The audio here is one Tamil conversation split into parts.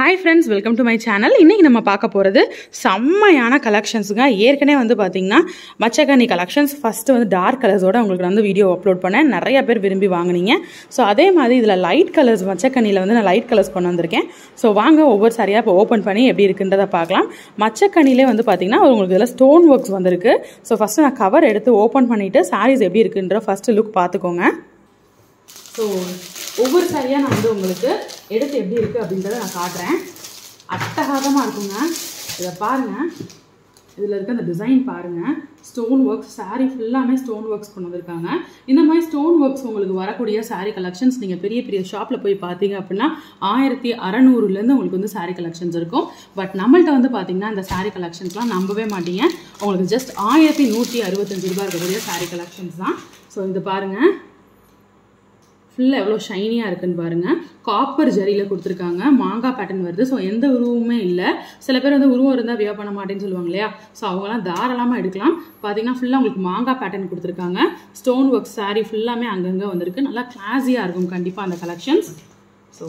hi friends welcome to my channel இன்றைக்கி நம்ம பார்க்க போகிறது செம்மையான கலெக்ஷன்ஸுங்க ஏற்கனவே வந்து பார்த்தீங்கன்னா மச்சக்கண்ணி கலெக்ஷன்ஸ் ஃபஸ்ட்டு வந்து டார்க் கலர்ஸோட உங்களுக்கு வந்து வீடியோ அப்லோட் பண்ணேன் நிறைய பேர் விரும்பி வாங்குனீங்க ஸோ அதே மாதிரி இதில் லைட் கலர்ஸ் மச்சக்கண்ணியில் வந்து நான் லைட் கலர்ஸ் கொண்டு வந்திருக்கேன் ஸோ வாங்க ஒவ்வொரு சாரியாக இப்போ ஓப்பன் பண்ணி எப்படி இருக்குன்றதை பார்க்கலாம் மச்சக்கண்ணிலே வந்து பார்த்தீங்கன்னா உங்களுக்கு இதில் ஸ்டோன் ஒர்க்ஸ் வந்திருக்கு ஸோ ஃபஸ்ட்டு நான் கவர் எடுத்து ஓப்பன் பண்ணிவிட்டு சாரீஸ் எப்படி இருக்குன்ற ஃபஸ்ட்டு லுக் பார்த்துக்கோங்க ஸோ ஒவ்வொரு சாரியாக நான் வந்து உங்களுக்கு எடுத்து எப்படி இருக்குது அப்படின்றத நான் காட்டுறேன் அட்டகாசமாக இருக்குங்க இதை பாருங்கள் இதில் இருக்க அந்த டிசைன் பாருங்கள் ஸ்டோன் ஒர்க்ஸ் saree ஃபுல்லாமே ஸ்டோன் ஒர்க்ஸ் கொண்டு வந்திருக்காங்க இந்த மாதிரி ஸ்டோன் ஒர்க்ஸ் உங்களுக்கு வரக்கூடிய saree கலெக்ஷன்ஸ் நீங்கள் பெரிய பெரிய ஷாப்பில் போய் பார்த்தீங்க அப்படின்னா ஆயிரத்தி அறநூறுலேருந்து உங்களுக்கு வந்து saree கலெக்ஷன்ஸ் இருக்கும் பட் நம்மள்ட்ட வந்து பார்த்தீங்கன்னா இந்த saree கலெக்ஷன்ஸ்லாம் நம்பவே மாட்டீங்க உங்களுக்கு ஜஸ்ட் ஆயிரத்தி நூற்றி அறுபத்தஞ்சு ரூபாய் இருக்கக்கூடிய saree கலெக்ஷன்ஸ் தான் ஸோ இது பாருங்கள் ஃபுல்லாக எவ்வளோ ஷைனியாக இருக்குன்னு பாருங்கள் காப்பர் ஜரியில் கொடுத்துருக்காங்க மாங்காய் பேட்டர்ன் வருது ஸோ எந்த உருவமுமே இல்லை சில பேர் வந்து உருவம் இருந்தால் வியா பண்ண மாட்டேன்னு சொல்லுவாங்க இல்லையா ஸோ அவங்களாம் தாராளமாக எடுக்கலாம் பார்த்தீங்கன்னா ஃபுல்லாக உங்களுக்கு மாங்காய் பேட்டர்ன் கொடுத்துருக்காங்க ஸ்டோன் ஒர்க் saree ஃபுல்லாமே அங்கங்கே வந்திருக்கு நல்லா கிளாஸியாக இருக்கும் கண்டிப்பாக அந்த கலெக்ஷன்ஸ் ஸோ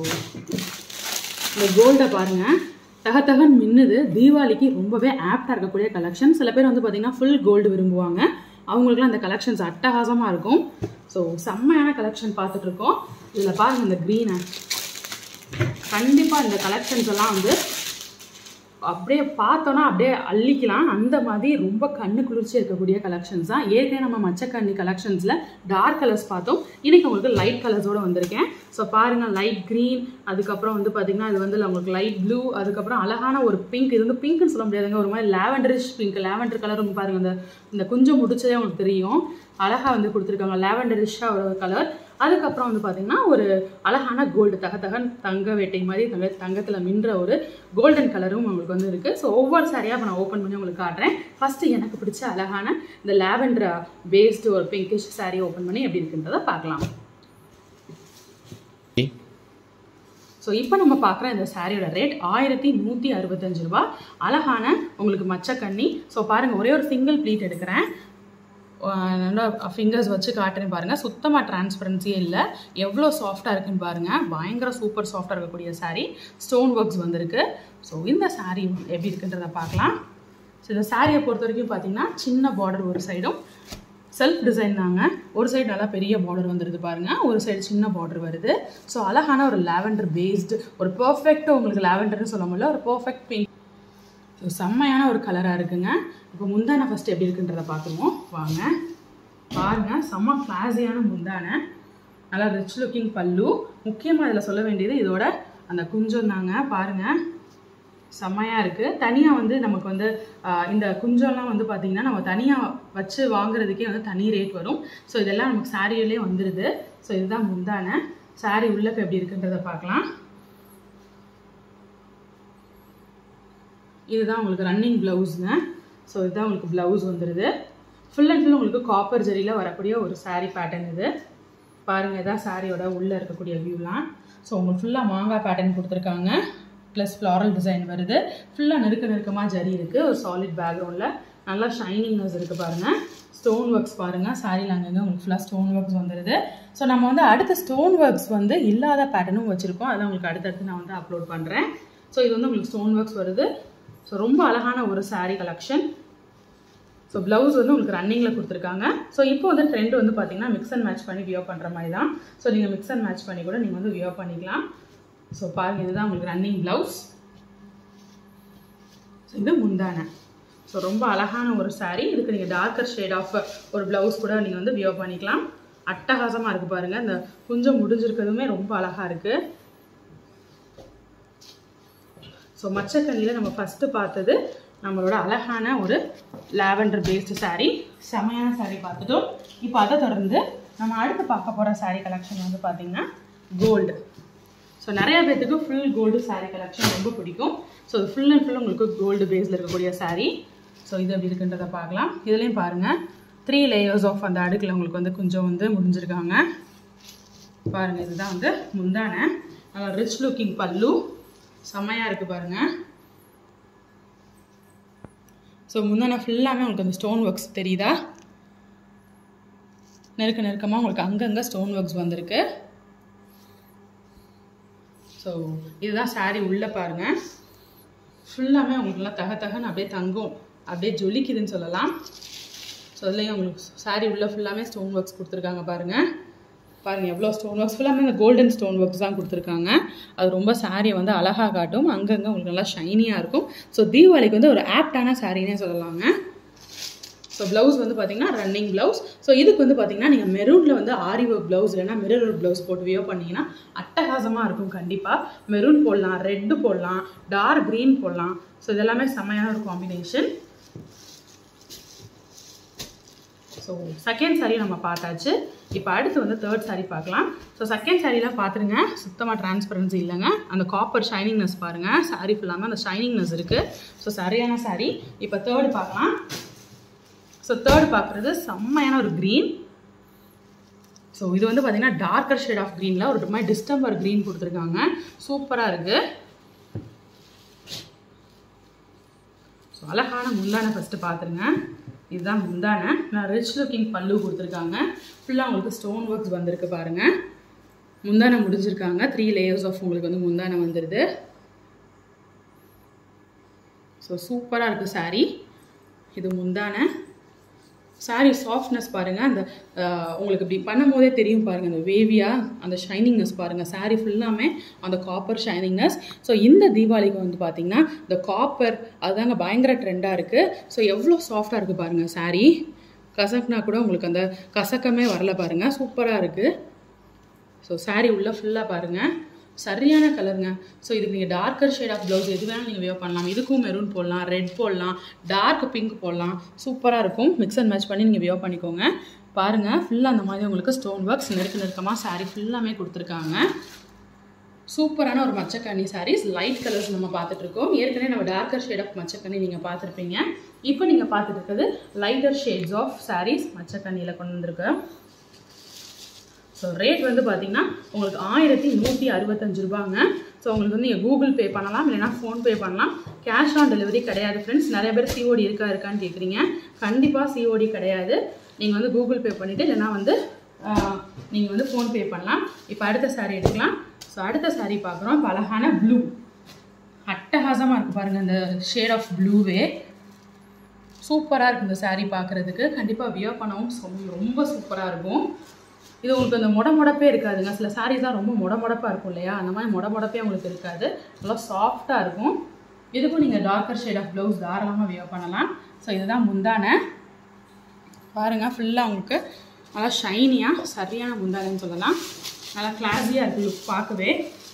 இந்த கோல்டை பாருங்கள் தகத்தகன் மின்னுது தீபாவளிக்கு ரொம்பவே ஆப்டாக இருக்கக்கூடிய கலெக்ஷன் சில பேர் வந்து பார்த்தீங்கன்னா ஃபுல் கோல்டு விரும்புவாங்க அவங்களுக்குலாம் இந்த கலெக்ஷன்ஸ் அட்டகாசமாக இருக்கும் ஸோ செம்மையான கலெக்ஷன் பார்த்துட்டு இருக்கோம் இதில் பாருங்கள் இந்த க்ரீனை கண்டிப்பாக இந்த கலெக்ஷன்ஸ் எல்லாம் வந்து அப்படியே பார்த்தோன்னா அப்படியே அள்ளிக்கலாம் அந்த மாதிரி ரொம்ப கண்ணு குளிர்ச்சி இருக்கக்கூடிய கலெக்ஷன்ஸ் தான் ஏற்கனவே நம்ம மச்சக்கண்ணி கலெக்ஷன்ஸில் டார்க் கலர்ஸ் பார்த்தோம் இன்னைக்கு உங்களுக்கு லைட் கலர்ஸோட வந்திருக்கேன் ஸோ பாருங்கள் லைட் க்ரீன் அதுக்கப்புறம் வந்து பார்த்தீங்கன்னா இது வந்து உங்களுக்கு லைட் ப்ளூ அதுக்கப்புறம் அழகான ஒரு பிங்க் இது வந்து பிங்க்னு சொல்ல முடியாதுங்க ஒரு மாதிரி லாவெண்டரிஷ் பிங்க் லாவெண்டர் கலர் பாருங்க இந்த இந்த குஞ்சம் முடிச்சதே உங்களுக்கு தெரியும் அழகாக வந்து கொடுத்துருக்காங்க லாவெண்டரிஷாக ஒரு கலர் அதுக்கப்புறம் வந்து பார்த்தீங்கன்னா ஒரு அழகான கோல்டு தக தகன் தங்க வேட்டை மாதிரி தங்க தங்கத்தில் மின்ற ஒரு கோல்டன் கலரும் உங்களுக்கு வந்து இருக்குது ஸோ ஒவ்வொரு சாரியாக இப்போ நான் ஓப்பன் பண்ணி உங்களுக்கு காட்டுறேன் ஃபஸ்ட்டு எனக்கு பிடிச்ச அழகான இந்த லாவெண்டர் பேஸ்டு ஒரு பிங்கிஷ் சாரீ ஓப்பன் பண்ணி எப்படி இருக்குன்றதை பார்க்கலாம் ஸோ இப்போ நம்ம பார்க்குற இந்த சாரியோட ரேட் ஆயிரத்தி நூற்றி அறுபத்தஞ்சு ரூபா அழகான உங்களுக்கு மச்சக்கண்ணி ஸோ பாருங்கள் ஒரே ஒரு சிங்கிள் ப்ளீட் எடுக்கிறேன் நல்லா ஃபிங்கர்ஸ் வச்சு காட்டுறேன் பாருங்கள் சுத்தமாக டிரான்ஸ்பரன்சியே இல்லை எவ்வளோ சாஃப்டாக இருக்குன்னு பாருங்கள் பயங்கர சூப்பர் சாஃப்டாக இருக்கக்கூடிய சாரீ ஸ்டோன் ஒர்க்ஸ் வந்திருக்கு ஸோ இந்த சாரீ எப்படி இருக்குன்றதை பார்க்கலாம் ஸோ இந்த சாரியை பொறுத்த வரைக்கும் பார்த்தீங்கன்னா சின்ன பார்டர் ஒரு சைடும் செல்ஃப் டிசைன் தாங்க ஒரு சைடு நல்லா பெரிய பார்டர் வந்துடுது பாருங்கள் ஒரு சைடு சின்ன பார்டர் வருது ஸோ அழகான ஒரு லாவெண்டர் பேஸ்டு ஒரு பர்ஃபெக்டாக உங்களுக்கு லாவெண்டர்னு சொல்ல முடியல ஒரு பர்ஃபெக்ட் பிங்க் ஸோ செம்மையான ஒரு கலராக இருக்குங்க இப்போ முந்தானை ஃபஸ்ட் எப்படி இருக்குன்றதை பார்த்துருவோம் வாங்க பாருங்கள் செம்ம கிளாஸியான முந்தானை நல்லா ரிச் லுக்கிங் பல்லு முக்கியமாக இதில் சொல்ல வேண்டியது இதோட அந்த குஞ்சம் தாங்க பாருங்கள் செம்மையாக இருக்குது தனியாக வந்து நமக்கு வந்து இந்த குஞ்சம்லாம் வந்து பார்த்திங்கன்னா நம்ம தனியாக வச்சு வாங்குறதுக்கே வந்து தனி ரேட் வரும் ஸோ இதெல்லாம் நமக்கு சாரியிலே வந்துடுது ஸோ இதுதான் முந்தானை சாரி உள்ளக்கு எப்படி இருக்குன்றதை பார்க்கலாம் இதுதான் உங்களுக்கு ரன்னிங் ப்ளவுஸுங்க ஸோ இதுதான் உங்களுக்கு ப்ளவுஸ் வந்துடுது ஃபுல் அண்ட் ஃபுல் உங்களுக்கு காப்பர் ஜெரியில் வரக்கூடிய ஒரு சாரீ பேட்டர்ன் இது பாருங்கள் இதான் சாரியோட உள்ளே இருக்கக்கூடிய வியூலாம் ஸோ உங்களுக்கு ஃபுல்லாக மாங்காய் பேட்டர்ன் கொடுத்துருக்காங்க ப்ளஸ் ஃப்ளாரல் டிசைன் வருது ஃபுல்லாக நெருக்க நெருக்கமாக ஜரி இருக்குது ஒரு சாலிட் பேக்ரவுண்டில் நல்லா ஷைனிங்னஸ் இருக்குது பாருங்கள் ஸ்டோன் ஒர்க்ஸ் பாருங்கள் சாரியில் அங்கங்கே உங்களுக்கு ஃபுல்லாக ஸ்டோன் ஒர்க்ஸ் வந்துடுது ஸோ நம்ம வந்து அடுத்த ஸ்டோன் ஒர்க்ஸ் வந்து இல்லாத பேட்டர்னும் வச்சுருக்கோம் அதை உங்களுக்கு அடுத்தடுத்து நான் வந்து அப்லோட் பண்ணுறேன் ஸோ இது வந்து உங்களுக்கு ஸ்டோன் ஒர்க்ஸ் வருது ஸோ ரொம்ப அழகான ஒரு சாரீ கலெக்ஷன் ஸோ ப்ளவுஸ் வந்து உங்களுக்கு ரன்னிங்கில் கொடுத்துருக்காங்க ஸோ இப்போ வந்து ட்ரெண்ட் வந்து பார்த்தீங்கன்னா மிக்ஸ் அண்ட் மேட்ச் பண்ணி வியோ பண்ணுற மாதிரி தான் ஸோ நீங்கள் மிக்ஸ் அண்ட் மேட்ச் பண்ணி கூட நீங்கள் வந்து வியோ பண்ணிக்கலாம் ஸோ பாருங்கள் இதுதான் உங்களுக்கு ரன்னிங் ப்ளவுஸ் ஸோ இது முந்தானை ஸோ ரொம்ப அழகான ஒரு சாரீ இதுக்கு நீங்கள் டார்க்கர் ஷேட் ஆஃப் ஒரு ப்ளவுஸ் கூட நீங்கள் வந்து வியோ பண்ணிக்கலாம் அட்டகாசமாக இருக்குது பாருங்கள் இந்த குஞ்சம் முடிஞ்சிருக்கிறதுமே ரொம்ப அழகாக இருக்குது ஸோ மச்சக்கண்ணியில் நம்ம ஃபஸ்ட்டு பார்த்தது நம்மளோட அழகான ஒரு லாவெண்டர் பேஸ்டு சாரீ செமையான சாரீ பார்த்துட்டோம் இப்போ அதை தொடர்ந்து நம்ம அடுத்து பார்க்க போகிற சாரீ கலெக்ஷன் வந்து பார்த்திங்கன்னா கோல்டு ஸோ நிறைய பேர்த்துக்கு ஃபுல் கோல்டு சாரீ கலெக்ஷன் ரொம்ப பிடிக்கும் ஸோ இது ஃபுல் அண்ட் ஃபுல் உங்களுக்கு கோல்டு பேஸில் இருக்கக்கூடிய சாரீ ஸோ இது எப்படி இருக்குன்றதை பார்க்கலாம் இதுலேயும் பாருங்கள் த்ரீ லேயர்ஸ் ஆஃப் அந்த அடுக்கில் உங்களுக்கு வந்து கொஞ்சம் வந்து முடிஞ்சிருக்காங்க பாருங்கள் இதுதான் வந்து முந்தான நல்லா ரிச் லுக்கிங் பல்லு செம்மையாக இருக்குது பாருங்கள் ஸோ முந்தான ஃபுல்லாமே உங்களுக்கு அந்த ஸ்டோன் ஒர்க்ஸ் தெரியுதா நெருக்க நெருக்கமாக உங்களுக்கு அங்கங்கே ஸ்டோன் ஒர்க்ஸ் வந்திருக்கு ஸோ இதுதான் saree உள்ளே பாருங்கள் ஃபுல்லாமே உங்களுக்குலாம் தக தகன்னு அப்படியே தங்கும் அப்படியே ஜொலிக்குதுன்னு சொல்லலாம் ஸோ அதுலேயும் உங்களுக்கு saree உள்ள ஃபுல்லாமே ஸ்டோன் ஒர்க்ஸ் கொடுத்துருக்காங்க பாருங்கள் பாருங்கள் எவ்வளோ ஸ்டோன் ஒர்க்ஸ் ஃபுல்லாமே இந்த கோல்டன் ஸ்டோன் ஒர்க்ஸ் தான் கொடுத்துருக்காங்க அது ரொம்ப சாரியை வந்து அழகாக காட்டும் அங்கங்கே உங்களுக்கு நல்லா ஷைனியாக இருக்கும் ஸோ தீபாவளிக்கு வந்து ஒரு ஆப்டான சாரினே சொல்லலாங்க ஸோ ப்ளவுஸ் வந்து பார்த்தீங்கன்னா ரன்னிங் ப்ளவுஸ் ஸோ இதுக்கு வந்து பார்த்தீங்கன்னா நீங்கள் மெரூனில் வந்து ஆரி ஒர்க் ப்ளவுஸ் இல்லைன்னா மிரர் ஒர்க் ப்ளவுஸ் போட்டு வியோ பண்ணீங்கன்னா அட்டகாசமாக இருக்கும் கண்டிப்பாக மெரூன் போடலாம் ரெட்டு போடலாம் டார்க் க்ரீன் போடலாம் ஸோ இதெல்லாமே செம்மையான ஒரு காம்பினேஷன் ஸோ செகண்ட் saree நம்ம பார்த்தாச்சு இப்போ அடுத்து வந்து தேர்ட் saree பார்க்கலாம் ஸோ செகண்ட் சாரீலாம் பார்த்துருங்க சுத்தமாக டிரான்ஸ்பரன்சி இல்லைங்க அந்த காப்பர் ஷைனிங்னஸ் பாருங்கள் saree ஃபுல்லாமல் அந்த ஷைனிங்னஸ் இருக்குது ஸோ சரியான saree இப்போ தேர்ட் பார்க்கலாம் ஸோ தேர்ட் பார்க்குறது செம்மையான ஒரு க்ரீன் ஸோ இது வந்து பார்த்தீங்கன்னா டார்க்கர் ஷேட் ஆஃப் க்ரீனில் ஒரு மாதிரி டிஸ்டம்பர் க்ரீன் கொடுத்துருக்காங்க சூப்பராக இருக்குது ஸோ அழகான முந்தானை ஃபஸ்ட்டு பார்த்துருங்க இதுதான் முந்தானை நான் ரிச் லுக்கிங் பல்லு கொடுத்துருக்காங்க ஃபுல்லாக உங்களுக்கு ஸ்டோன் ஒர்க்ஸ் வந்திருக்கு பாருங்கள் முந்தானை முடிஞ்சிருக்காங்க த்ரீ லேயர்ஸ் ஆஃப் உங்களுக்கு வந்து முந்தானை வந்துடுது ஸோ சூப்பராக இருக்குது saree இது முந்தானை saree சாஃப்ட்னஸ் பாருங்கள் அந்த ஆஹ், உங்களுக்கு இப்படி பண்ணும்போதே தெரியும் பாருங்கள் அந்த வேவியாக அந்த ஷைனிங்னஸ் பாருங்கள் saree ஃபுல்லாமே அந்த காப்பர் ஷைனிங்னஸ் ஸோ இந்த தீபாவளிக்கு வந்து பார்த்தீங்கன்னா இந்த காப்பர் அதுதாங்க பயங்கர ட்ரெண்டாக இருக்குது ஸோ எவ்வளோ சாஃப்டாக இருக்குது பாருங்கள் saree கசக்குனா கூட உங்களுக்கு அந்த கசக்கமே வரல பாருங்கள் சூப்பராக இருக்குது ஸோ saree உள்ள ஃபுல்லாக பாருங்கள் சரியான கலருங்க ஸோ இதுக்கு நீங்கள் டார்க்கர் ஷேட் ஆஃப் ப்ளவுஸ் எது வேணாலும் நீங்கள் வேவ் பண்ணலாம் இதுக்கும் மெரூன் போடலாம் ரெட் போடலாம் டார்க் பிங்க் போடலாம் சூப்பராக இருக்கும் மிக்ஸ் அண்ட் மேட்ச் பண்ணி நீங்கள் வேவ் பண்ணிக்கோங்க பாருங்கள் ஃபுல்லாக அந்த மாதிரி உங்களுக்கு ஸ்டோன் ஒர்க்ஸ் நெருக்க நெருக்கமாக saree ஃபுல்லாமே கொடுத்துருக்காங்க சூப்பரான ஒரு மச்சக்கண்ணி sarees லைட் கலர்ஸ் நம்ம பார்த்துட்டு இருக்கோம் ஏற்கனவே நம்ம டார்க்கர் ஷேட் ஆஃப் மச்சக்கண்ணி நீங்கள் பார்த்துருப்பீங்க இப்போ நீங்கள் பார்த்துட்டு இருக்கிறது லைட்டர் ஷேட்ஸ் ஆஃப் sarees மச்சக்கண்ணியில் கொண்டு வந்திருக்கோம் ஸோ ரேட் வந்து பார்த்தீங்கன்னா உங்களுக்கு ஆயிரத்தி நூற்றி அறுபத்தஞ்சு ரூபாங்க ஸோ உங்களுக்கு வந்து நீங்கள் கூகுள் பே பண்ணலாம் இல்லைனா ஃபோன்பே பண்ணலாம் கேஷ் ஆன் டெலிவரி கிடையாது ஃப்ரெண்ட்ஸ் நிறைய பேர் சிஓடி இருக்கா இருக்கான்னு கேட்குறீங்க கண்டிப்பாக சிஓடி கிடையாது நீங்கள் வந்து கூகுள் பே பண்ணிவிட்டு இல்லைனா வந்து நீங்கள் வந்து ஃபோன்பே பண்ணலாம் இப்போ அடுத்த saree எடுக்கலாம் ஸோ அடுத்த saree பார்க்குறோம் இப்போ அழகான ப்ளூ அட்டகாசமாக இருக்குது பாருங்கள் இந்த ஷேட் ஆஃப் ப்ளூவே சூப்பராக இருக்குது இந்த saree பார்க்குறதுக்கு கண்டிப்பாக வியர் பண்ணவும் சொ- ரொம்ப சூப்பராக இருக்கும் இது உங்களுக்கு அந்த முட முடப்பே இருக்காதுங்க சில சாரீஸ் தான் ரொம்ப முட முடப்பாக இருக்கும் இல்லையா அந்த மாதிரி முட முடப்பே உங்களுக்கு இருக்காது நல்லா சாஃப்டாக இருக்கும் இதுக்கும் நீங்கள் டார்க்கர் ஷேட் ஆஃப் ப்ளவுஸ் தாராளமாக வியர் பண்ணலாம் ஸோ இதுதான் முந்தானை பாருங்கள் ஃபுல்லாக உங்களுக்கு நல்லா ஷைனியாக சரியான முந்தானைன்னு சொல்லலாம் நல்லா கிளாஸியாக இருக்குது லுக் பார்க்கவே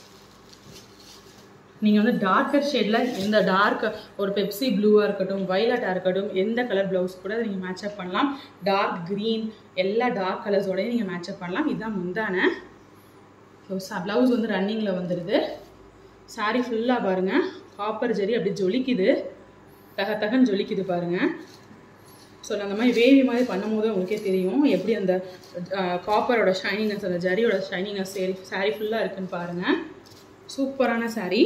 நீங்கள் வந்து டார்க்கர் ஷேடில் எந்த டார்க் ஒரு பெப்சி ப்ளூவாக இருக்கட்டும் வைலட்டாக இருக்கட்டும் எந்த கலர் ப்ளவுஸ் கூட நீங்கள் மேட்சப் பண்ணலாம் டார்க் க்ரீன் எல்லா டார்க் கலர்ஸோடய நீங்கள் மேட்சப் பண்ணலாம் இதுதான் முந்தானை ஸோ ப்ளவுஸ் வந்து ரன்னிங்கில் வந்துடுது saree ஃபுல்லாக பாருங்கள் காப்பர் ஜெரி அப்படி ஜொலிக்குது தக தகன்னு ஜொலிக்குது பாருங்கள் ஸோ அந்த மாதிரி வேவி மாதிரி பண்ணும்போது உங்களுக்கே தெரியும் எப்படி அந்த காப்பரோட ஷைனிங்னஸ் அந்த ஜரியோட ஷைனிங்னஸ் சேரி saree ஃபுல்லாக இருக்குன்னு பாருங்கள் சூப்பரான saree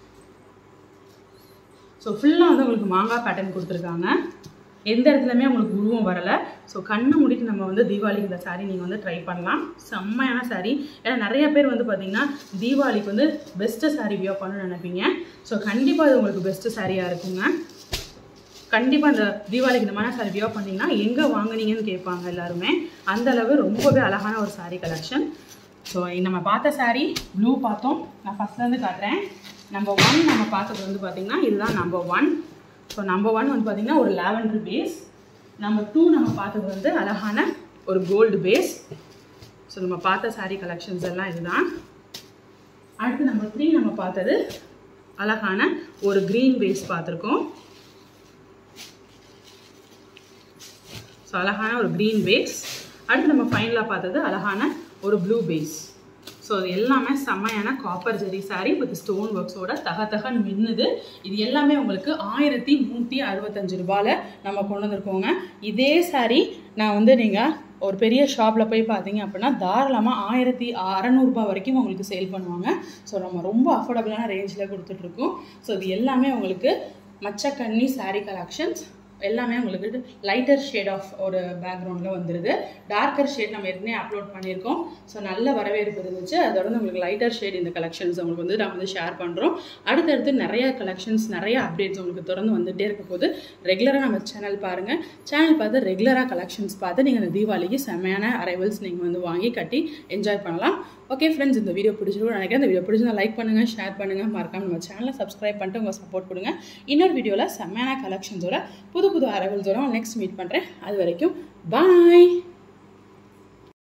ஸோ ஃபுல்லாக வந்து உங்களுக்கு மாங்காய் பேட்டர்ன் கொடுத்துருக்காங்க எந்த இடத்துலையுமே உங்களுக்கு உருவம் வரலை ஸோ கண்ணை மூடிட்டு நம்ம வந்து தீபாவளிக்கு இந்த saree நீங்கள் வந்து ட்ரை பண்ணலாம் செம்மையான saree ஏன்னா நிறைய பேர் வந்து பார்த்தீங்கன்னா தீபாவளிக்கு வந்து பெஸ்ட்டு saree வியோ பண்ணணும்னு நினைப்பீங்க ஸோ கண்டிப்பாக இது உங்களுக்கு பெஸ்ட்டு சாரியாக இருக்குங்க கண்டிப்பாக இந்த தீபாவளிக்கு இந்த மாதிரி சாரி வியோ பண்ணிங்கன்னா எங்கே வாங்குனீங்கன்னு கேட்பாங்க எல்லாருமே அந்த அளவு ரொம்பவே அழகான ஒரு saree கலெக்ஷன் ஸோ நம்ம பார்த்த saree ப்ளூ பார்த்தோம் நான் ஃபஸ்ட்லேருந்து காட்டுறேன் நம்பர் ஒன் நம்ம பார்த்தது வந்து பார்த்திங்கன்னா இதுதான் number one so number one வந்து பார்த்திங்கன்னா ஒரு லாவெண்டர் பேஸ் நம்பர் டூ நம்ம பார்த்தது வந்து அழகான ஒரு கோல்டு பேஸ் ஸோ நம்ம பார்த்த saree கலெக்ஷன்ஸ் எல்லாம் இதுதான் அடுத்து நம்பர் த்ரீ நம்ம பார்த்தது அழகான ஒரு க்ரீன் பேஸ் பார்த்துருக்கோம் ஸோ அழகான ஒரு க்ரீன் பேஸ் அடுத்து நம்ம ஃபைனலாக பார்த்தது அழகான ஒரு ப்ளூ பேஸ் ஸோ இது எல்லாமே செம்மையான copper zari saree with stone ஒர்க்ஸோட தக தகன்னு மின்னுது இது எல்லாமே உங்களுக்கு ஆயிரத்தி நூற்றி அறுபத்தஞ்சு ரூபாயில் நம்ம கொண்டு வந்திருக்கோங்க இதே saree நான் வந்து நீங்கள் ஒரு பெரிய ஷாப்பில் போய் பார்த்தீங்க அப்படின்னா தாராளமாக ஆயிரத்தி அறநூறுபா வரைக்கும் உங்களுக்கு சேல் பண்ணுவாங்க ஸோ நம்ம ரொம்ப அஃபோர்டபுளான ரேஞ்சில் கொடுத்துட்ருக்கோம் ஸோ இது எல்லாமே உங்களுக்கு மச்சக்கன்னி saree கலெக்ஷன்ஸ் எல்லாமே உங்களுக்கு லைட்டர் ஷேட் ஆஃப் ஒரு பேக்ரவுண்டில் வந்துடுது டார்க்கர் ஷேட் நம்ம ஏற்கனவே அப்லோட் பண்ணியிருக்கோம் ஸோ நல்ல வரவேற்பு இருந்துச்சு அதோட உங்களுக்கு லைட்டர் ஷேட் இந்த கலெக்ஷன்ஸ் உங்களுக்கு வந்து நான் வந்து ஷேர் பண்ணுறோம் அடுத்தடுத்து நிறைய கலெக்ஷன்ஸ் நிறைய அப்டேட்ஸ் உங்களுக்கு தொடர்ந்து வந்துகிட்டே இருக்க போது ரெகுலராக நம்ம சேனல் பாருங்கள் சேனல் பார்த்து ரெகுலராக கலெக்ஷன்ஸ் பார்த்து நீங்கள் இந்த தீபாவளிக்கு செம்மையான அரைவல்ஸ் நீங்கள் வந்து வாங்கி கட்டி என்ஜாய் பண்ணலாம் ஓகே ஃப்ரெண்ட்ஸ் இந்த வீடியோ பிடிச்சிருக்கும் நினைக்கிறேன் இந்த வீடியோ பிடிச்சிருந்தா லைக் பண்ணுங்கள் ஷேர் பண்ணுங்கள் மறக்காம நம்ம சேனலை சப்ஸ்கிரைப் பண்ணிட்டு உங்கள் சப்போர்ட் கொடுங்க இன்னொரு வீடியோவில் செம்மையான கலெக்ஷன்ஸோட புது புது அரைவல்ஸோட நெக்ஸ்ட் மீட் பண்ணுறேன் அது வரைக்கும் பாய்